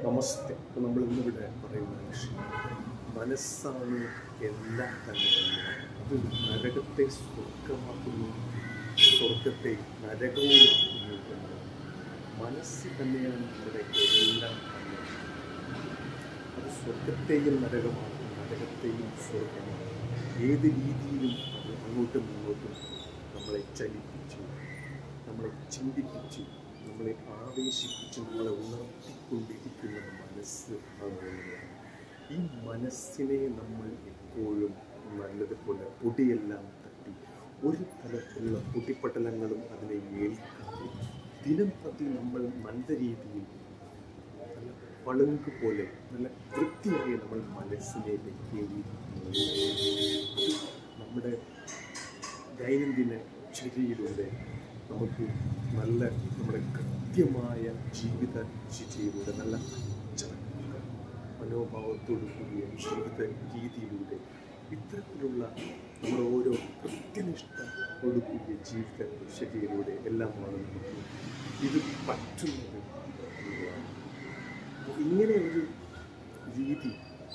നമസ്തേ ഇപ്പം നമ്മൾ ഇന്നിവിടെ പറയുന്ന വിഷയം മനസ്സാണ് എല്ലാം തന്നെ അത് നരകത്തെ സ്വർഗമാക്കുന്നു സ്വർഗത്തെ നരകവുമാക്കുന്നു മനസ്സ് തന്നെയാണ് നമ്മുടെ എല്ലാം തന്നെ അത് സ്വർഗത്തെയും നരകമാക്കും നരകത്തെയും സ്വർഗമാക്കും ഏത് രീതിയിലും അത് അങ്ങോട്ടും ഇങ്ങോട്ടും നമ്മളെ ചലിപ്പിച്ച് നമ്മളെ ചിന്തിപ്പിച്ച് നമ്മളെ ആവേശിപ്പിച്ച് നമ്മളെ ഉണർത്തിക്കൊണ്ടിരിക്കുന്ന മനസ്സ് അങ്ങനെയാണ് ഈ മനസ്സിനെ നമ്മൾ എപ്പോഴും നല്ലതുപോലെ പൊടിയെല്ലാം തട്ടി ഒരു തരത്തിലുള്ള പൊട്ടിപ്പട്ടലങ്ങളും അതിനെ ഏൽക്കാതെ ദിനം പ്രതി നമ്മൾ നല്ല രീതിയിൽ നല്ല പളുങ്ക് പോലെ നല്ല വൃത്തിയായി നമ്മൾ മനസ്സിനെ വെക്കേണ്ടിയിരിക്കുന്നത് അത് നമ്മുടെ ദൈനംദിന ചര്യയിലൂടെ നമുക്ക് നല്ല നമ്മുടെ കൃത്യമായ ജീവിത ശുചിയിലൂടെ നല്ല അച്ചടക്ക മനോഭാവത്തോടു കൂടിയ ജീവിത രീതിയിലൂടെ ഇത്തരത്തിലുള്ള നമ്മുടെ ഓരോ കൃത്യനിഷ്ഠയോടു കൂടിയ ജീവിത ശരിയിലൂടെ എല്ലാമാണ് നമുക്ക് ഇത് പറ്റുന്നത് എന്നുള്ളതാണ് അപ്പോൾ ഇങ്ങനെ ഒരു രീതി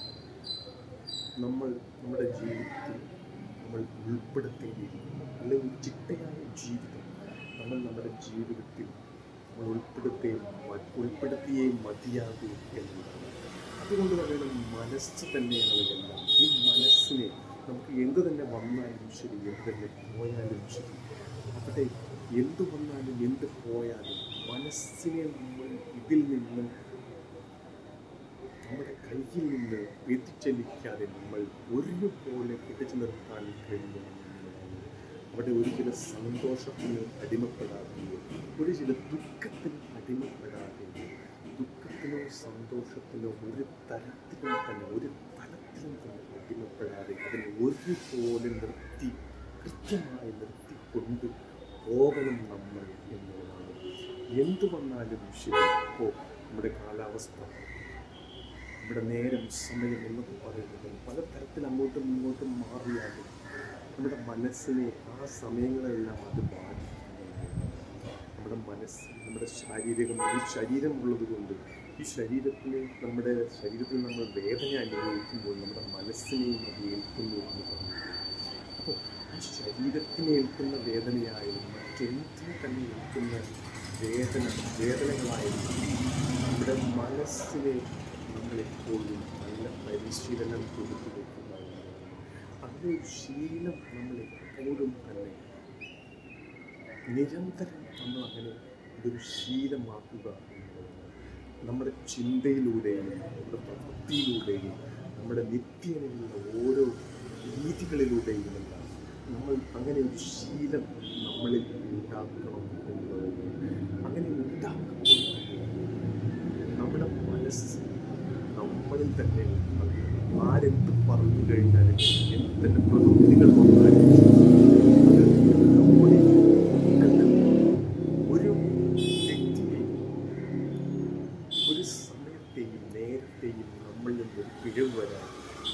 നമ്മൾ നമ്മുടെ ജീവിതത്തിൽ നമ്മൾ ഉൾപ്പെടുത്തേണ്ടിയിരിക്കുന്നു അല്ലെങ്കിൽ ഒരു ചിട്ടയായ ജീവിതം നമ്മൾ നമ്മുടെ ജീവിതത്തിൽ നമ്മൾ ഉൾപ്പെടുത്തേ ഉൾപ്പെടുത്തിയേ മതിയാകൂ എന്നുള്ളതാണ് അതുകൊണ്ട് തന്നെ മനസ്സ് തന്നെയാണ് എല്ലാം ഈ മനസ്സിനെ നമുക്ക് എന്ത് തന്നെ വന്നാലും ശരി എന്ത് തന്നെ പോയാലും ശരി അവിടെ എന്ത് വന്നാലും എന്ത് പോയാലും മനസ്സിനെ നമ്മൾ ഇതിൽ നിന്ന് നമ്മുടെ കയ്യിൽ നിന്ന് വ്യതിചലിക്കാതെ നമ്മൾ ഒരുപോലെ പിടിച്ചു നിർത്താൻ കഴിയുന്നു എന്നുള്ളതാണ്. അവിടെ ഒരു ചില സന്തോഷത്തിന് അടിമപ്പെടാതെയോ ഒരു ചില ദുഃഖത്തിന് അടിമപ്പെടാതെയോ ദുഃഖത്തിനോ സന്തോഷത്തിനോ ഒരു തരത്തിലും തന്നെ ഒരു തലത്തിലും തന്നെ അടിമപ്പെടാതെ അതിനെ ഒരുപോലെ നിർത്തി കൃത്യമായി നിർത്തിക്കൊണ്ട് പോകണം നമ്മൾ എന്നുള്ളതാണ് എന്തു വന്നാലും ശരി ഇപ്പോൾ നമ്മുടെ കാലാവസ്ഥ നമ്മുടെ നേരം സമയം എന്നൊക്കെ പറയുന്നത് പലതരത്തിൽ അങ്ങോട്ടും ഇങ്ങോട്ടും മാറിയാലും നമ്മുടെ മനസ്സിനെ ആ സമയങ്ങളെല്ലാം അത് ബാധിക്കുന്നുണ്ട് നമ്മുടെ മനസ്സ് നമ്മുടെ ശാരീരികം ഈ ശരീരം ഉള്ളത് കൊണ്ട് ഈ ശരീരത്തിന് നമ്മുടെ ശരീരത്തിൽ നമ്മൾ വേദന അനുഭവിക്കുമ്പോൾ നമ്മുടെ മനസ്സിനെയും അത് ഏൽക്കുന്നു എന്ന് പറഞ്ഞു അപ്പോൾ ഈ ശരീരത്തിന് ഏൽക്കുന്ന വേദനയായാലും മറ്റെന്തിന് തന്നെ ഏൽക്കുന്ന വേദന വേദനകളായാലും നമ്മുടെ മനസ്സിനെ നമ്മളെപ്പോഴും നല്ല പരിശീലനം കൊടുത്തു വെക്കുന്നതാണ് അങ്ങനെ ഒരു ശീലം നമ്മൾ എപ്പോഴും തന്നെ നിരന്തരം നമ്മൾ അങ്ങനെ ഇതൊരു ശീലമാക്കുക എന്നുള്ളതാണ് നമ്മുടെ ചിന്തയിലൂടെയും നമ്മുടെ പ്രവൃത്തിയിലൂടെയും നമ്മുടെ നിത്യേനയുള്ള ഓരോ രീതികളിലൂടെയും എല്ലാം നമ്മൾ അങ്ങനെ ഒരു ശീലം നമ്മളിൽ ഉണ്ടാക്കണം എന്നുള്ളത് അങ്ങനെ ഉണ്ടാക്കുമ്പോൾ നമ്മുടെ മനസ്സ് നമ്മളിൽ തന്നെ അത് ആരെന്ത് പറഞ്ഞു കഴിഞ്ഞാലും എന്ത് തന്നെ പ്രവൃത്തികൾ വന്നാലും അത് നമ്മുടെ ഉൾക്കണ്ണിൽ ഒരു വ്യക്തിയെയും ഒരു സമയത്തെയും നേരത്തെയും നമ്മളിൽ നിന്നൊരു പിഴവ് വരാൻ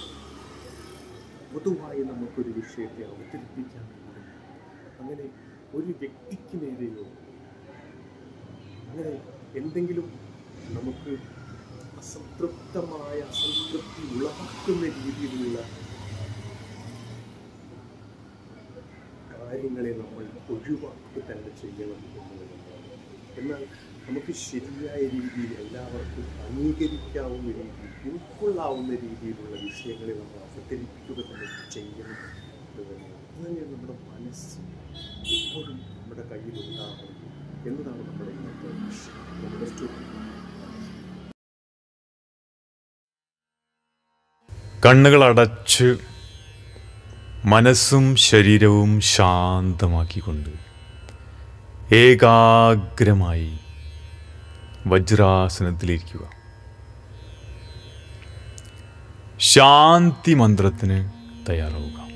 പൊതുവായി നമുക്കൊരു വിഷയത്തെ അവതരിപ്പിക്കാൻ കഴിയും അങ്ങനെ ഒരു വ്യക്തിക്ക് നേരെയോ അങ്ങനെ എന്തെങ്കിലും നമുക്ക് അസംതൃപ്തമായ അസംതൃപ്തി ഉളവാക്കുന്ന രീതിയിലുള്ള കാര്യങ്ങളെ നമ്മൾ ഒഴിവാക്കി തന്നെ ചെയ്യണം എന്നുള്ളതാണ് എന്നാൽ നമുക്ക് ശരിയായ രീതിയിൽ എല്ലാവർക്കും അംഗീകരിക്കാവുന്ന രീതിയിൽ ഉൾക്കൊള്ളാവുന്ന രീതിയിലുള്ള വിഷയങ്ങളെ നമ്മൾ അവതരിപ്പിക്കുക തന്നെ ചെയ്യണം എന്നുള്ളതാണ് അത് തന്നെയാണ് നമ്മുടെ മനസ്സ് എപ്പോഴും നമ്മുടെ കയ്യിലുണ്ടാകണം എന്നതാണ് നമ്മുടെ ഇന്നത്തെ വിഷയം നമ്മുടെ സ്റ്റോറി കണ്ണുകൾ അടച്ച് മനസ്സും ശരീരവും ശാന്തമാക്കിക്കൊണ്ട് ഏകാഗ്രമായി വജ്രാസനത്തിലിരിക്കുക ശാന്തി മന്ത്രത്തിന് തയ്യാറാവുക